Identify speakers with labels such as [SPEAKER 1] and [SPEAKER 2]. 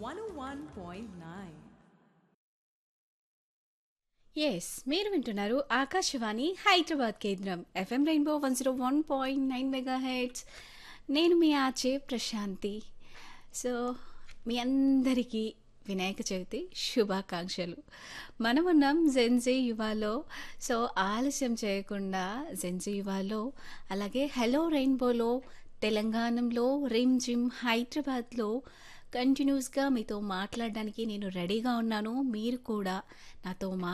[SPEAKER 1] 101.9.
[SPEAKER 2] Yes మీరు వింటున్నారు ఆకాశవాణి హైదరాబాద్ కేంద్రం FM rainbow one zero one point nine mega hertz నేను మీ ఆచే ప్రశాంతి సో మీ అందరికీ వినాయక చవితి శుభాకాంక్షలు మనం ఉన్నాం జెన్జీ యువాలో సో ఆలస్యం చేయకుండా జెన్జీ యువాలో అలాగే హలో రెయిన్బోలో తెలంగాణలో రిమ్ జిమ్ హైదరాబాద్లో కంటిన్యూస్గా మీతో మాట్లాడడానికి నేను రెడీగా ఉన్నాను మీరు కూడా నాతో మా